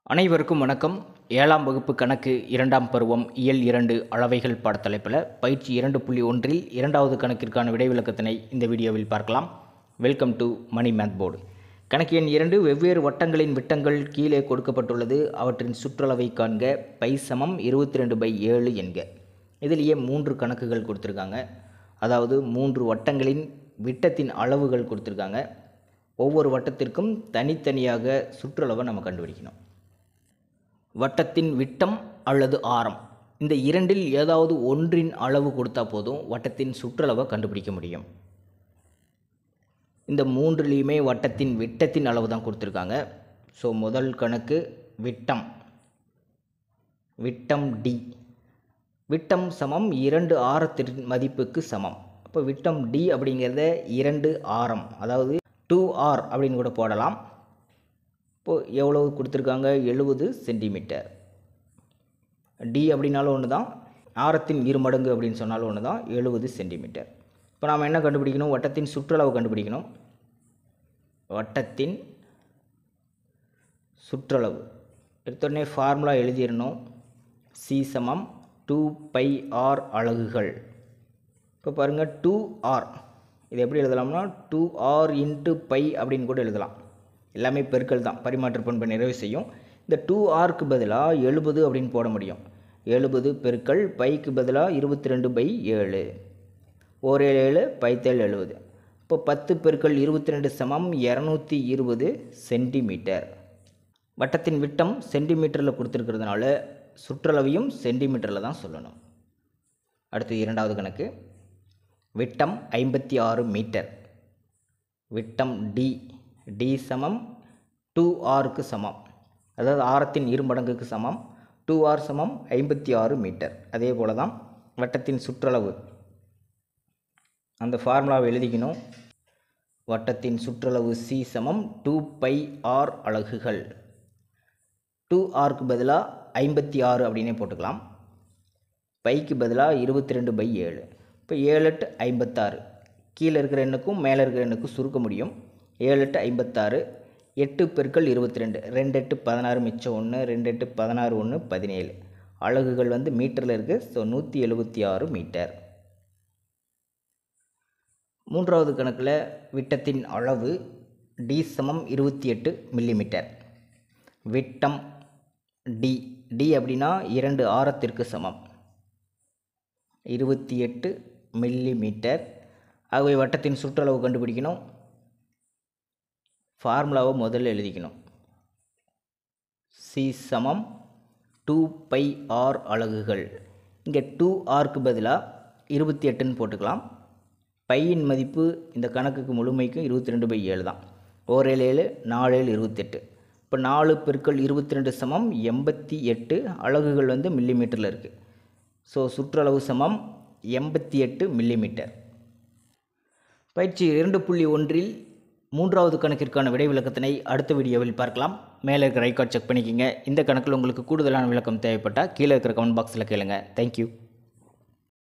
அனைவருக்கும் வணக்கம் ஏழாம் வகுப்பு கணக்கு இரண்டாம் பருவம் இயல் இரண்டு அளவைகள் பாடத்தலைப்பில் பயிற்சி இரண்டு புள்ளி ஒன்றில் இரண்டாவது கணக்கிற்கான விடைவிலக்கத்தினை இந்த வீடியோவில் பார்க்கலாம் welcome to Mani math board கணக்கு எண் இரண்டு வெவ்வேறு வட்டங்களின் விட்டங்கள் கீழே கொடுக்கப்பட்டுள்ளது அவற்றின் சுற்றளவை காண்க பை சமம் இருபத்தி ரெண்டு பை ஏழு என்க இதிலேயே மூன்று கணக்குகள் கொடுத்துருக்காங்க அதாவது மூன்று வட்டங்களின் விட்டத்தின் அளவுகள் கொடுத்துருக்காங்க ஒவ்வொரு வட்டத்திற்கும் தனித்தனியாக சுற்றளவை நம்ம கண்டுபிடிக்கணும் வட்டத்தின் விட்டம் அல்லது ஆரம் இந்த இரண்டில் ஏதாவது ஒன்றின் அளவு கொடுத்தா போதும் வட்டத்தின் சுற்றளவை கண்டுபிடிக்க முடியும் இந்த மூன்றுலேயுமே வட்டத்தின் விட்டத்தின் அளவு தான் கொடுத்துருக்காங்க ஸோ முதல் கணக்கு விட்டம் விட்டம் டி விட்டம் சமம் இரண்டு ஆரத்தின் மதிப்புக்கு சமம் அப்போ விட்டம் டி அப்படிங்கிறத இரண்டு ஆரம் அதாவது டூ ஆர் அப்படின்னு கூட போடலாம் இப்போது எவ்வளவு கொடுத்துருக்காங்க எழுபது சென்டிமீட்டர் டி அப்படின்னாலும் ஒன்று தான் ஆரத்தின் இரு மடங்கு அப்படின்னு சொன்னாலும் ஒன்று தான் எழுபது சென்டிமீட்டர் இப்போ நாம் என்ன கண்டுபிடிக்கணும் வட்டத்தின் சுற்றளவு கண்டுபிடிக்கணும் வட்டத்தின் சுற்றளவு எடுத்தோடனே ஃபார்முலா எழுதிடணும் சி சமம் டூ பை ஆர் அலகுகள் இப்போ பாருங்கள் டூ ஆர் இது எப்படி எழுதலாம்னா டூ ஆர் இன்ட்டு பை அப்படின்னு கூட எழுதலாம் எல்லாமே பெருக்கல் தான் பரிமாற்று பண்பை நிறைவு செய்யும் இந்த டூ ஆருக்கு பதிலாக எழுபது அப்படின்னு போட முடியும் எழுபது பெருக்கல் பைக்கு பதிலாக இருபத்தி ரெண்டு பை ஏழு ஓர் ஏழு ஏழு பைத்தேழு எழுபது இப்போ பத்து பெருக்கல் இருபத்தி ரெண்டு சமம் இரநூத்தி இருபது சென்டிமீட்டர் வட்டத்தின் விட்டம் சென்டிமீட்டரில் கொடுத்துருக்கிறதுனால சுற்றளவையும் சென்டிமீட்டரில் தான் சொல்லணும் அடுத்து இரண்டாவது கணக்கு விட்டம் ஐம்பத்தி ஆறு மீட்டர் விட்டம் டி டி சமம் டூ ஆருக்கு சமம் அதாவது ஆரத்தின் இரு மடங்குக்கு சமம் டூ ஆர் சமம் ஐம்பத்தி ஆறு மீட்டர் அதே போல் தான் வட்டத்தின் சுற்றளவு அந்த ஃபார்முலாவை எழுதிக்கணும் வட்டத்தின் சுற்றளவு சி சமம் டூ பை ஆர் அலகுகள் டூ ஆருக்கு பதிலாக ஐம்பத்தி ஆறு அப்படின்னே போட்டுக்கலாம் பைக்கு பதிலாக இருபத்தி ரெண்டு பை ஏழு இப்போ ஏழு எட்டு ஐம்பத்தாறு கீழே இருக்கிற எண்ணுக்கும் மேலே இருக்கிற எண்ணுக்கும் சுருக்க முடியும் ஏழு எட்டு ஐம்பத்தாறு எட்டு பெருக்கள் இருபத்தி ரெண்டு ரெண்டு எட்டு பதினாறு மிச்சம் ஒன்று ரெண்டு எட்டு பதினாறு ஒன்று பதினேழு அலகுகள் வந்து மீட்டரில் இருக்குது ஸோ நூற்றி எழுபத்தி ஆறு மீட்டர் மூன்றாவது கணக்கில் விட்டத்தின் அளவு டி சமம் இருபத்தி எட்டு மில்லிமீட்டர் விட்டம் டி டி அப்படின்னா இரண்டு ஆரத்திற்கு சமம் இருபத்தி எட்டு மில்லி மீட்டர் ஆகவே வட்டத்தின் சுற்றளவு கண்டுபிடிக்கணும் ஃபார்முலாவை முதல்ல எழுதிக்கணும் சி சமம் டூ பை ஆர் அலகுகள் இங்கே டூ ஆருக்கு பதிலாக இருபத்தி எட்டுன்னு போட்டுக்கலாம் பையின் மதிப்பு இந்த கணக்குக்கு முழுமைக்கும் இருபத்தி ரெண்டு பை ஏழு தான் ஓர் ஏழு ஏழு நாலு ஏழு இருபத்தெட்டு இப்போ நாலு பெருக்கள் இருபத்தி ரெண்டு சமம் எண்பத்தி எட்டு அலகுகள் வந்து மில்லி மீட்டரில் இருக்குது ஸோ சுற்றளவு சமம் எண்பத்தி எட்டு மில்லிமீட்டர் பயிற்சி இரண்டு புள்ளி ஒன்றில் மூன்றாவது கணக்கிற்கான விடை விளக்கத்தினை அடுத்த வீடியோவில் பார்க்கலாம் மேலே இருக்கிற ஐக்கார்ட் செக் பண்ணிக்கோங்க இந்த கணக்கில் உங்களுக்கு கூடுதலான விளக்கம் தேவைப்பட்டால் கீழே இருக்கிற கமெண்ட் பாக்ஸில் கேளுங்க தேங்க்யூ